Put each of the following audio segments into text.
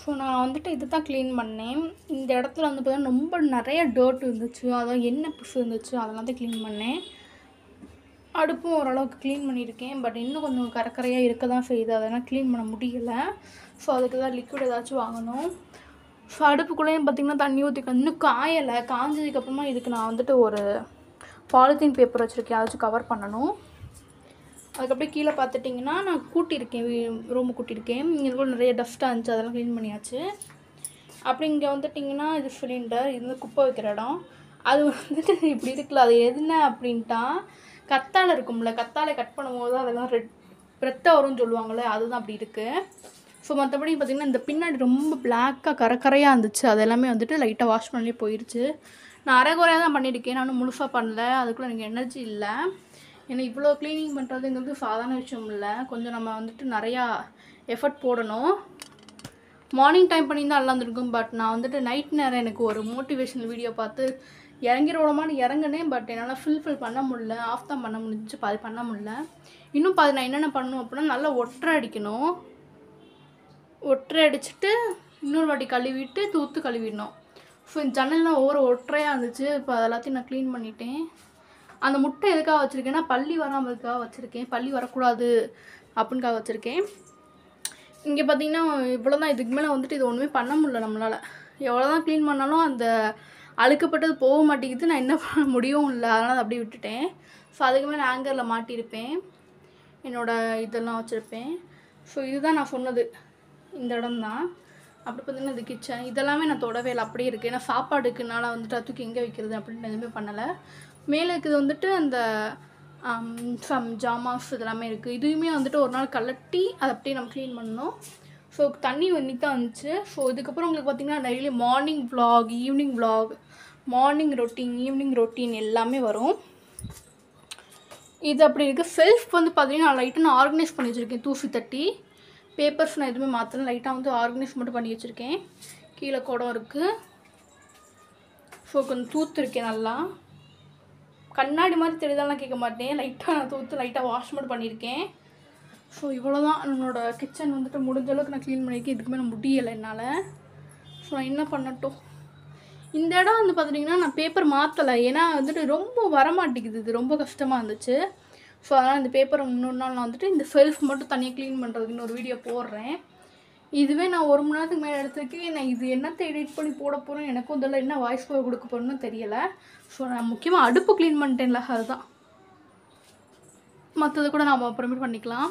so நான் வந்துட்டு இது தான் க்ளீன் பண்ணேன் இந்த இடத்துல வந்து பார்த்தீங்கன்னா ரொம்ப நிறைய டர்ட் இருந்துச்சு அதான் எண்ணெய் பிசு இருந்துச்சு அதெல்லாம் தான் க்ளீன் பண்ணேன் அடுப்பும் ஓரளவுக்கு க்ளீன் பண்ணியிருக்கேன் பட் இன்னும் கொஞ்சம் கரக்கரையாக இருக்க தான் செய்யுது அதெல்லாம் க்ளீன் பண்ண முடியல ஸோ அதுக்கு தான் லிக்விட் ஏதாச்சும் வாங்கணும் ஸோ அடுப்புக்குள்ளேயும் பார்த்திங்கன்னா தண்ணி ஊற்றி இன்னும் காயலை காஞ்சதுக்கப்புறமா இதுக்கு நான் வந்துட்டு ஒரு பாலித்தீன் பேப்பர் வச்சுருக்கேன் அதாச்சும் கவர் பண்ணணும் அதுக்கப்புறம் கீழே பார்த்துட்டிங்கன்னா நான் கூட்டியிருக்கேன் ரூமு கூட்டியிருக்கேன் இங்கே கூட நிறைய டஸ்ட்டாக இருந்துச்சு அதெல்லாம் க்ளீன் பண்ணியாச்சு அப்படி இங்கே வந்துட்டிங்கன்னா இது சிலிண்டர் இது வந்து குப்பை வைக்கிற இடம் அது வந்துட்டு இப்படி இருக்குல்ல அது எதுன அப்படின்ட்டா கத்தாழை இருக்கும்ல கத்தாழை கட் பண்ணும்போது அதெல்லாம் ரெட் ரெட்டை வரும்னு சொல்லுவாங்கள்ல அதுதான் அப்படி இருக்குது ஸோ மற்றபடி பார்த்திங்கன்னா இந்த பின்னாடி ரொம்ப பிளாக்காக கரக்கரையாக இருந்துச்சு அது எல்லாமே வந்துட்டு லைட்டாக வாஷ் பண்ணி போயிடுச்சு நான் அரைகுறையாக தான் பண்ணியிருக்கேன் நானும் முழுசாக பண்ணல அதுக்குள்ளே எனக்கு எனர்ஜி இல்லை ஏன்னா இவ்வளோ க்ளீனிங் பண்ணுறதுங்கிறது சாதாரண விஷயம் இல்லை கொஞ்சம் நம்ம வந்துட்டு நிறையா எஃபர்ட் போடணும் மார்னிங் டைம் பண்ணியிருந்தால் நல்லா இருந்திருக்கும் பட் நான் வந்துட்டு நைட் நேரம் எனக்கு ஒரு மோட்டிவேஷனல் வீடியோ பார்த்து இறங்கிரோடமான்னு இறங்கினேன் பட் என்னால் ஃபில்ஃபில் பண்ண முடியல ஆஃப் தான் பண்ண முடிஞ்சிச்சு பாதி பண்ண முடியல இன்னும் பாதி நான் என்னென்ன பண்ணணும் அப்படின்னா நல்லா ஒற்றை அடிக்கணும் ஒற்றை அடிச்சுட்டு இன்னொரு வாட்டி கழுவிட்டு தூத்து கழுவிடணும் ஸோ இந்த ஜன்னல்லாம் ஒவ்வொரு ஒற்றையாக இருந்துச்சு இப்போ அது எல்லாத்தையும் நான் க்ளீன் பண்ணிட்டேன் அந்த முட்டை எதுக்காக வச்சுருக்கேன்னா பள்ளி வராமல் இருக்காக வச்சுருக்கேன் பள்ளி வரக்கூடாது அப்படின்காக வச்சுருக்கேன் இங்கே பார்த்தீங்கன்னா இவ்வளோ தான் இதுக்கு மேலே வந்துட்டு இது ஒன்றுமே பண்ண முடியல நம்மளால் எவ்வளோ தான் க்ளீன் பண்ணாலும் அந்த அழுக்கப்பட்டது போக மாட்டேங்குது நான் என்ன பண்ண முடியவும் இல்லை அதனால் அதை அப்படியே விட்டுட்டேன் ஸோ அதுக்கு மேலே ஆங்கரில் மாட்டியிருப்பேன் என்னோடய இதெல்லாம் வச்சுருப்பேன் ஸோ இதுதான் நான் சொன்னது இந்த இடம் தான் அப்படி பார்த்தீங்கன்னா இந்த கிச்சன் இதெல்லாமே நான் தொடவே இல்லை அப்படியே இருக்குது ஏன்னா சாப்பாடுக்குனால வந்துட்டு அது தூக்கி எங்கே வைக்கிறது அப்படின்னு எதுவுமே பண்ணலை மேலே இருக்கிறது வந்துட்டு அந்த சம் ஜாமாஸ் இதெல்லாமே இருக்குது இதுவுமே வந்துட்டு ஒரு நாள் கலட்டி அதை அப்படியே நம்ம க்ளீன் பண்ணணும் ஸோ தண்ணி இன்னைக்கு தான் வந்துச்சு ஸோ இதுக்கப்புறம் உங்களுக்கு பார்த்தீங்கன்னா daily morning vlog evening vlog morning routine evening routine எல்லாமே வரும் இது அப்படி இருக்குது செல்ஃப் வந்து பார்த்தீங்கன்னா லைட்டாக நான் ஆர்கனைஸ் பண்ணி வச்சுருக்கேன் தூசி தட்டி பேப்பர்ஸ் நான் எதுவுமே மாற்றல லைட்டாக வந்து ஆர்கனைஸ் மட்டும் பண்ணி வச்சுருக்கேன் கீழே குடம் இருக்குது ஸோ கொஞ்சம் தூத்துருக்கேன் நல்லா கண்ணாடி மாதிரி தெரியுதாலாம் கேட்க மாட்டேன் லைட்டாக நான் தூத்து லைட்டாக வாஷ் மட்டும் பண்ணியிருக்கேன் ஸோ இவ்வளோ தான் என்னோட கிச்சன் வந்துட்டு முடிஞ்ச அளவுக்கு நான் க்ளீன் பண்ணியிருக்கேன் இதுக்கு மேலே முடியலை என்னால் ஸோ நான் என்ன பண்ணட்டும் இந்த இடம் வந்து பார்த்துட்டிங்கன்னா நான் பேப்பர் மாற்றலை ஏன்னா வந்துட்டு ரொம்ப வரமாட்டேங்குது இது ரொம்ப கஷ்டமாக இருந்துச்சு ஸோ அதனால் இந்த பேப்பரை இன்னொரு நாள் நான் வந்துட்டு இந்த செல்ஃப் மட்டும் தனியாக க்ளீன் பண்ணுறதுக்கு இன்னொரு வீடியோ போடுறேன் இதுவே நான் ஒரு மணி நேரத்துக்கு மேலே எடுத்துருக்கேன் நான் இது என்னத்தை எடிட் பண்ணி போட போகிறேன் எனக்கும் இதில் என்ன வாய்ஸ் ஓவர் கொடுக்க போகிறேன்னு தெரியலை ஸோ நான் முக்கியமாக அடுப்பு க்ளீன் பண்ணிட்டேன்ல அதுதான் மற்றது கூட நாம் அப்புறமேட்டு பண்ணிக்கலாம்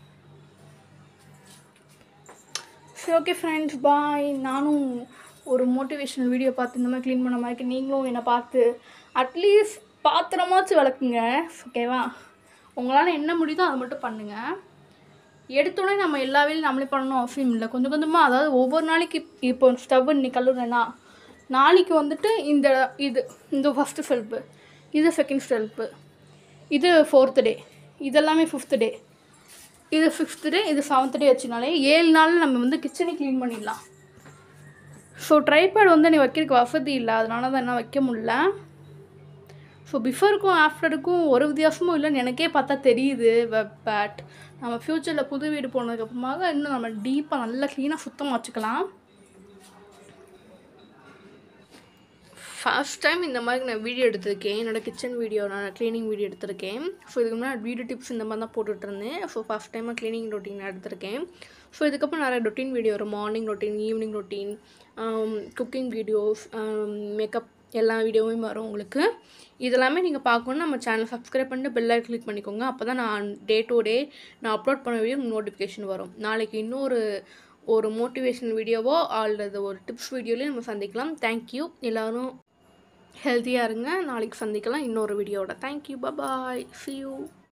சரி ஓகே ஃப்ரெண்ட்ஸ் பாய் நானும் ஒரு மோட்டிவேஷனல் வீடியோ பார்த்து இந்த மாதிரி க்ளீன் பண்ண மாதிரி நீங்களும் என்னை பார்த்து அட்லீஸ்ட் பாத்திரமாச்சும் விளக்குங்க ஓகேவா உங்களால் என்ன முடியுதோ அதை மட்டும் பண்ணுங்கள் எடுத்தோடனே நம்ம எல்லா வேலையும் நம்மளே பண்ணணும் அவசியம் இல்லை கொஞ்சம் கொஞ்சமாக அதாவது ஒவ்வொரு நாளைக்கு இப்போ ஸ்டவ் இன்னைக்கு கழுவுறேன்னா நாளைக்கு வந்துட்டு இந்த இது இந்த ஃபஸ்ட்டு செல்ஃபு இது செகண்ட் செல்ஃபு இது ஃபோர்த்து டே இதெல்லாமே ஃபிஃப்த்து டே இது ஃபிஃப்த்து டே இது செவன்த் டே வச்சுனாலே ஏழு நாள் நம்ம வந்து கிச்சனை க்ளீன் பண்ணிடலாம் ஸோ ட்ரைபேட் வந்து நீ வைக்கிறதுக்கு வசதி இல்லை அதனால தான் என்ன வைக்க முடியல ஸோ பிஃபோருக்கும் ஆஃப்டருக்கும் ஒரு வித்தியாசமும் இல்லைன்னு எனக்கே பார்த்தா தெரியுது பட் நம்ம ஃப்யூச்சரில் புது வீடு போனதுக்கப்புறமாக இன்னும் நம்ம டீப்பாக நல்லா க்ளீனாக சுத்தமாக வச்சுக்கலாம் ஃபர்ஸ்ட் டைம் இந்த மாதிரி நான் வீடியோ எடுத்திருக்கேன் என்னோட கிச்சன் வீடியோ நான் க்ளீனிங் வீடியோ எடுத்திருக்கேன் ஸோ இதுக்கு முன்னாடி வீடியோ டிப்ஸ் இந்த மாதிரி தான் போட்டுட்டு இருந்தேன் ஸோ ஃபஸ்ட் டைமாக க்ளீனிங் ரொட்டீன் எடுத்திருக்கேன் ஸோ இதுக்கப்புறம் நிறைய ரொட்டீன் வீடியோ வரும் morning routine evening routine cooking videos makeup எல்லா வீடியோவும் வரும் உங்களுக்கு இதெல்லாமே நீங்கள் பார்க்கணுன்னா நம்ம சேனல் சப்ஸ்கிரைப் பண்ணிட்டு பெல்லை கிளிக் பண்ணிக்கோங்க அப்போ தான் நான் டே டு டே நான் அப்லோட் பண்ண வீடியோ நோட்டிஃபிகேஷன் வரும் நாளைக்கு இன்னொரு ஒரு மோட்டிவேஷனல் வீடியோவோ அல்லது ஒரு டிப்ஸ் வீடியோலையும் நம்ம சந்திக்கலாம் தேங்க்யூ எல்லோரும் ஹெல்த்தியாக இருங்க நாளைக்கு சந்திக்கலாம் இன்னொரு வீடியோவோட தேங்க்யூ பபாய் see you